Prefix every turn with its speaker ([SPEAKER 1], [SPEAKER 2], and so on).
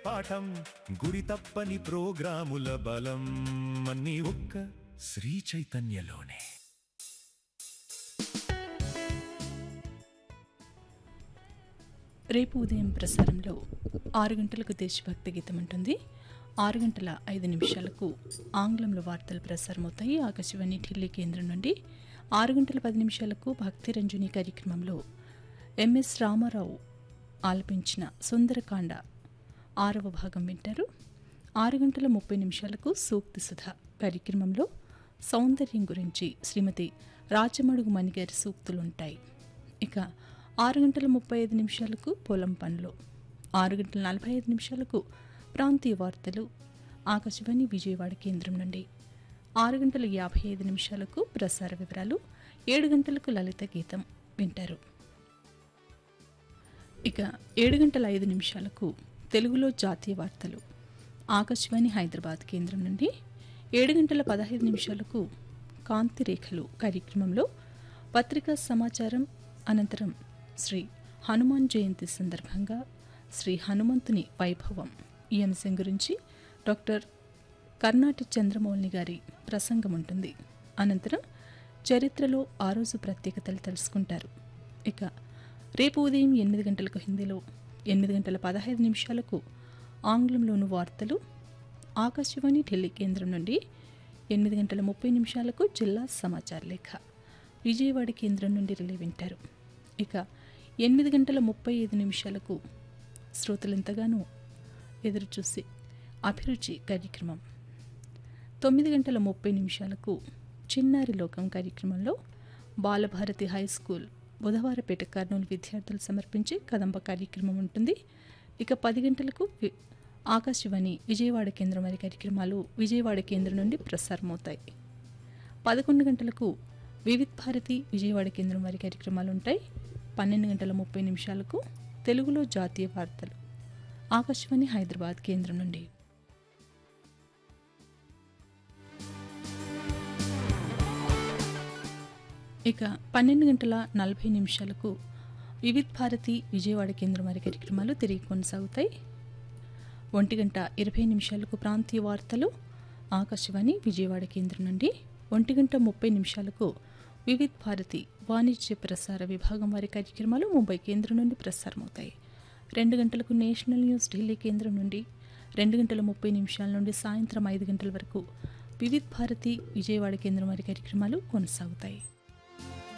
[SPEAKER 1] పాఠం గురి తప్పని ప్రోగ్రాముల బలం అన్ని ఒక్క శ్రీ చైతన్యలోనే
[SPEAKER 2] రేపు ఉదయం ప్రసారంలో ఆరు గంటలకు దేశభక్తి గీతం ఉంటుంది ఆరు గంటల ఐదు నిమిషాలకు ఆంగ్లంలో వార్తలు ప్రసారమవుతాయి ఆకాశవాణి ఢిల్లీ కేంద్రం నుండి ఆరు గంటల పది నిమిషాలకు భక్తి రంజని కార్యక్రమంలో ఎంఎస్ రామారావు ఆలపించిన సుందరకాండ ఆరవ భాగం వింటారు ఆరు గంటల ముప్పై నిమిషాలకు సూక్తి సుధ కార్యక్రమంలో సౌందర్యం గురించి శ్రీమతి రాచమడుగు మణిగారి సూక్తులు ఉంటాయి ఇక ఆరు గంటల ముప్పై ఐదు నిమిషాలకు పొలం పనులు ఆరు గంటల నలభై ఐదు నిమిషాలకు ప్రాంతీయ వార్తలు ఆకాశవాణి విజయవాడ కేంద్రం నుండి ఆరు గంటల యాభై ఐదు నిమిషాలకు ప్రసార వివరాలు ఏడు గంటలకు లలిత గీతం వింటారు ఇక ఏడు గంటల ఐదు నిమిషాలకు తెలుగులో జాతీయ వార్తలు ఆకాశవాణి హైదరాబాద్ కేంద్రం నుండి ఏడు గంటల పదహైదు నిమిషాలకు కాంతి రేఖలు కార్యక్రమంలో పత్రికా సమాచారం అనంతరం శ్రీ హనుమాన్ జయంతి సందర్భంగా శ్రీ హనుమంతుని వైభవం ఈ అంశం గురించి డాక్టర్ కర్ణాటి చంద్రమౌళి గారి ప్రసంగం ఉంటుంది అనంతరం చరిత్రలో ఆ రోజు ప్రత్యేకతలు తెలుసుకుంటారు ఇక రేపు ఉదయం ఎనిమిది గంటలకు హిందీలో ఎనిమిది గంటల పదహైదు నిమిషాలకు ఆంగ్లంలోను వార్తలు ఆకాశవాణి ఢిల్లీ కేంద్రం నుండి ఎనిమిది గంటల ముప్పై నిమిషాలకు జిల్లా సమాచార లేఖ విజయవాడ కేంద్రం నుండి రిలే వింటారు ఇక ఎనిమిది గంటల ముప్పై ఐదు నిమిషాలకు శ్రోతలు ఎంతగానో ఎదురుచూసి అభిరుచి కార్యక్రమం తొమ్మిది గంటల ముప్పై నిమిషాలకు చిన్నారి లోకం కార్యక్రమంలో బాలభారతి హై స్కూల్ బుధవారపేట కర్నూలు విద్యార్థులు సమర్పించే కదంబ కార్యక్రమం ఉంటుంది ఇక పది గంటలకు వి- ఆకాశవాణి విజయవాడ కేంద్రం వారి కార్యక్రమాలు విజయవాడ కేంద్రం నుండి ప్రసారమవుతాయి పదకొండు గంటలకు వివిధ్ భారతి విజయవాడ కేంద్రం వారి కార్యక్రమాలు ఉంటాయి పన్నెండు గంటల ముప్పై నిమిషాలకు తెలుగులో జాతీయ వార్తలు ఆకాశవాణి హైదరాబాద్ కేంద్రం నుండి ఇక పన్నెండు గంటల నలభై నిమిషాలకు వివిధ్ భారతి విజయవాడ కేంద్రం వారి కార్యక్రమాలు తిరిగి కొనసాగుతాయి ఒంటి గంట ఇరవై నిమిషాలకు ప్రాంతీయ వార్తలు ఆకాశవాణి విజయవాడ కేంద్రం నుండి ఒంటి గంట ముప్పై నిమిషాలకు వివిధ్ భారతి వాణిజ్య ప్రసార విభాగం వారి కార్యక్రమాలు ముంబై కేంద్రం నుండి ప్రసారమవుతాయి రెండు గంటలకు నేషనల్ న్యూస్ ఢిల్లీ కేంద్రం నుండి రెండు గంటల ముప్పై నిమిషాల నుండి సాయంత్రం ఐదు గంటల వరకు వివిధ్ భారతి విజయవాడ కేంద్రం వారి కార్యక్రమాలు కొనసాగుతాయి